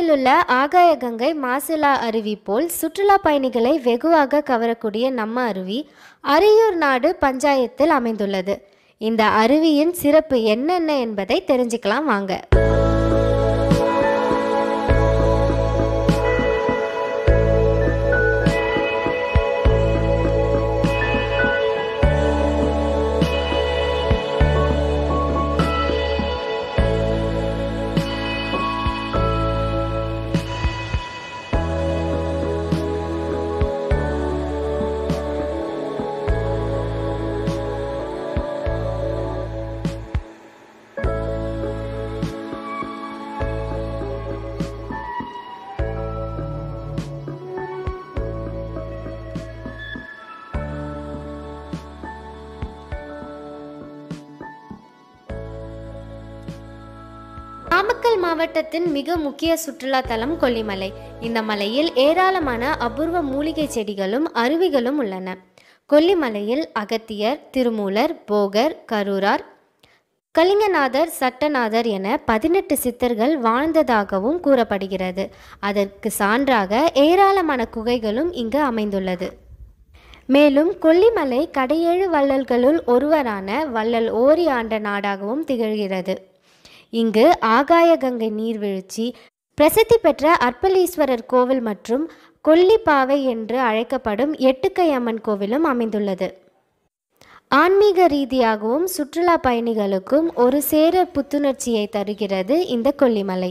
அருகில் உள்ள ஆகாயகங்கை மாசிலா அருவி போல் சுற்றுலா பயணிகளை வெகுவாக கவரக்கூடிய நம்ம அருவி அரியூர் நாடு பஞ்சாயத்தில் அமைந்துள்ளது இந்த அருவியின் சிறப்பு என்னென்ன என்பதை தெரிஞ்சுக்கலாம் வாங்க நாமக்கல் மாவட்டத்தின் மிக முக்கிய சுற்றுலா தலம் கொல்லிமலை இந்த மலையில் ஏராளமான அபூர்வ மூலிகை செடிகளும் அருவிகளும் உள்ளன கொல்லிமலையில் அகத்தியர் திருமூலர் போகர் கரூரார் கலிங்கநாதர் சட்டநாதர் என பதினெட்டு சித்தர்கள் வாழ்ந்ததாகவும் கூறப்படுகிறது அதற்கு சான்றாக ஏராளமான குகைகளும் இங்கு அமைந்துள்ளது மேலும் கொல்லிமலை கடையேழு வள்ளல்களுள் ஒருவரான வள்ளல் ஓரி ஆண்ட நாடாகவும் திகழ்கிறது இங்கு ஆகாயகங்கை நீர்வீழ்ச்சி பிரசித்தி பெற்ற அர்ப்பலீஸ்வரர் கோவில் மற்றும் கொல்லிப்பாவை என்று அழைக்கப்படும் எட்டுக்கை அம்மன் கோவிலும் அமைந்துள்ளது ஆன்மீக ரீதியாகவும் சுற்றுலா பயணிகளுக்கும் ஒரு சேர புத்துணர்ச்சியை தருகிறது இந்த கொல்லிமலை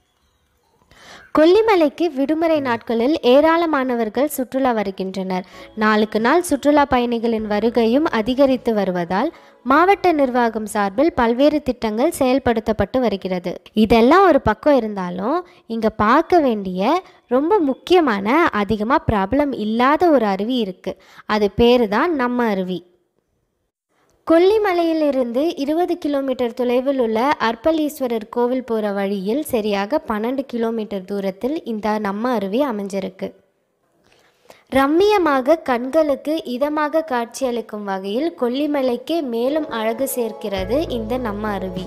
கொல்லிமலைக்கு விடுமுறை நாட்களில் ஏராளமானவர்கள் சுற்றுலா வருகின்றனர் நாளுக்கு நாள் சுற்றுலா பயணிகளின் வருகையும் அதிகரித்து வருவதால் மாவட்ட நிர்வாகம் சார்பில் பல்வேறு திட்டங்கள் செயல்படுத்தப்பட்டு வருகிறது இதெல்லாம் ஒரு பக்கம் இருந்தாலும் இங்கே பார்க்க வேண்டிய ரொம்ப முக்கியமான அதிகமாக பிரபலம் இல்லாத ஒரு அருவி இருக்குது அது பேரு தான் நம்ம அருவி கொல்லிமலையிலிருந்து இருபது கிலோமீட்டர் தொலைவில் உள்ள அர்ப்பலீஸ்வரர் கோவில் போகிற வழியில் சரியாக பன்னெண்டு கிலோமீட்டர் தூரத்தில் இந்த நம்ம அருவி அமைஞ்சிருக்கு ரம்மியமாக கண்களுக்கு இதமாக காட்சியளிக்கும் வகையில் கொல்லிமலைக்கே மேலும் அழகு சேர்க்கிறது இந்த நம்ம அருவி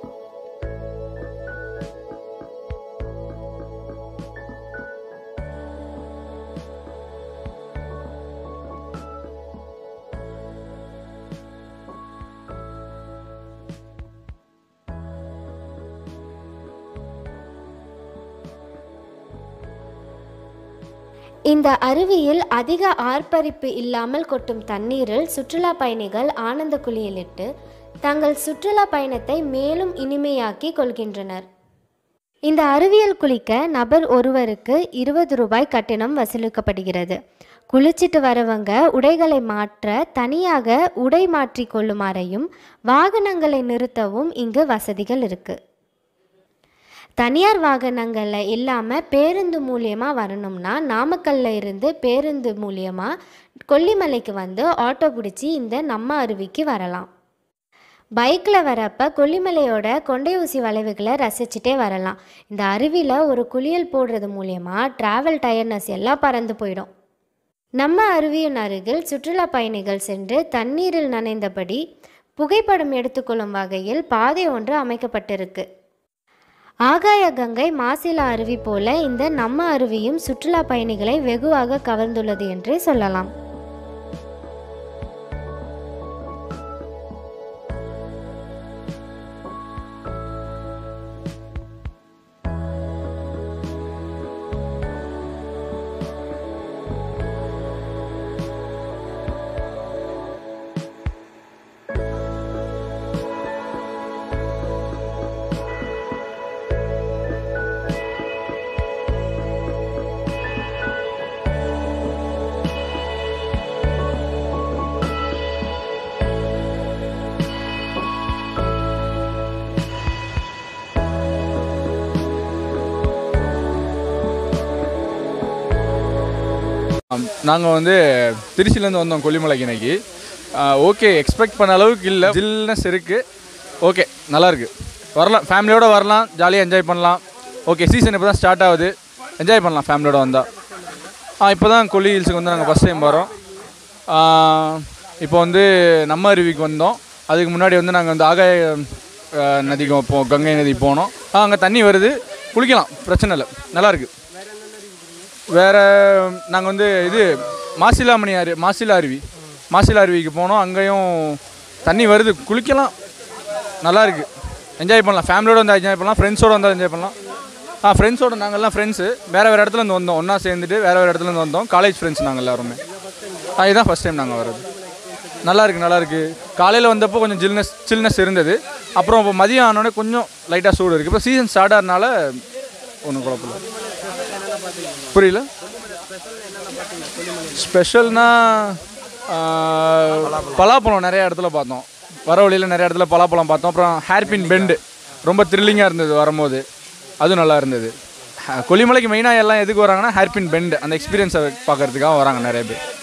இந்த அருவியில் அதிக ஆர்ப்பரிப்பு இல்லாமல் கொட்டும் தண்ணீரில் சுற்றுலா பயணிகள் ஆனந்த குளியலிட்டு தங்கள் சுற்றுலா பயணத்தை மேலும் இனிமையாக்கி கொள்கின்றனர் இந்த அருவியில் குளிக்க நபர் ஒருவருக்கு இருபது ரூபாய் கட்டணம் வசூலிக்கப்படுகிறது குளிச்சிட்டு வரவங்க உடைகளை மாற்ற தனியாக உடை மாற்றி கொள்ளுமாறையும் வாகனங்களை நிறுத்தவும் இங்கு வசதிகள் இருக்குது தனியார் வாகனங்களில் இல்லாமல் பேருந்து மூலியமாக வரணும்னா நாமக்கல்ல இருந்து பேருந்து மூலியமாக கொல்லிமலைக்கு வந்து ஆட்டோ பிடிச்சி இந்த நம்ம அருவிக்கு வரலாம் பைக்கில் வரப்போ கொல்லிமலையோட கொண்டை ஊசி வளைவுகளை ரசிச்சுட்டே வரலாம் இந்த அருவியில் ஒரு குளியல் போடுறது மூலியமாக ட்ராவல் டயர்னஸ் எல்லாம் பறந்து போயிடும் நம்ம அருவியின் அருகில் சுற்றுலா பயணிகள் சென்று தண்ணீரில் நனைந்தபடி புகைப்படம் எடுத்துக்கொள்ளும் வகையில் பாதை ஒன்று அமைக்கப்பட்டிருக்கு ஆகாய கங்கை மாசிலா அருவி போல இந்த நம்ம அருவியும் சுற்றுலா பயணிகளை வெகுவாக கவர்ந்துள்ளது என்றே சொல்லலாம் நாங்கள் வந்து திருச்சியிலேருந்து வந்தோம் கொல்லிமலைக்கு இன்னைக்கு ஓகே எக்ஸ்பெக்ட் பண்ண அளவுக்கு இல்லை ஜில்னஸ் இருக்குது ஓகே நல்லாயிருக்கு வரலாம் ஃபேமிலியோடு வரலாம் ஜாலியாக என்ஜாய் பண்ணலாம் ஓகே சீசன் இப்போ தான் ஸ்டார்ட் ஆகுது என்ஜாய் பண்ணலாம் ஃபேமிலியோட வந்தால் இப்போ தான் கொல்லி ஹில்ஸுக்கு வந்து நாங்கள் ஃபஸ்ட் டைம் வரோம் இப்போ வந்து நம்ம அருவிக்கு வந்தோம் அதுக்கு முன்னாடி வந்து நாங்கள் வந்து ஆகாய ஆஹ், நதிக்கு போ கங்கை நதி போனோம் அங்கே தண்ணி வருது குளிக்கலாம் பிரச்சனை இல்லை நல்லாயிருக்கு வேறு நாங்கள் வந்து இது மாசிலாமணி அரு மாசிலா அருவி மாசிலா அருவிக்கு போனோம் அங்கேயும் தண்ணி வருது குளிக்கலாம் நல்லா இருக்கு என்ஜாய் பண்ணலாம் ஃபேமிலியோட வந்து என்ஜாய் பண்ணலாம் ஃப்ரெண்ட்ஸோட வந்தால் என்ஜாய் பண்ணலாம் ஆ ஃப்ரெண்ட்ஸோட நாங்கள்லாம் ஃப்ரெண்ட்ஸு வேறு வேறு இடத்துல இருந்து வந்தோம் ஒன்றா சேர்ந்துட்டு வேறு வேறு இடத்துல இருந்து வந்தோம் காலேஜ் ஃப்ரெண்ட்ஸ் நாங்கள் எல்லாருமே ஆ இதுதான் ஃபஸ்ட் டைம் நாங்கள் வர்றது நல்லா இருக்கு நல்லா இருக்கு காலையில் வந்தப்போ கொஞ்சம் ஜில்னஸ் சில்னஸ் இருந்தது அப்புறம் இப்போ மதியம் ஆனோடனே கொஞ்சம் லைட்டாக சூடு இருக்குது இப்போ சீசன் ஸ்டார்ட் ஆகிறனால ஒன்றும் குழப்பம் இல்லை புரியல ஸ்பெஷல்னா பலாப்பழம் நிறைய இடத்துல பார்த்தோம் வர வழியில் நிறைய இடத்துல பலாப்பழம் பார்த்தோம் அப்புறம் ஹேர்பின் பெண்டு ரொம்ப த்ரில்லிங்காக இருந்தது வரும்போது அதுவும் நல்லா இருந்தது ஹ- கொல்லிமலைக்கு மெயினாக எல்லாம் எதுக்கு வராங்கன்னா ஹேர்பின் பெண்டு அந்த எக்ஸ்பீரியன்ஸை பார்க்கறதுக்காக வராங்க நிறைய பேர்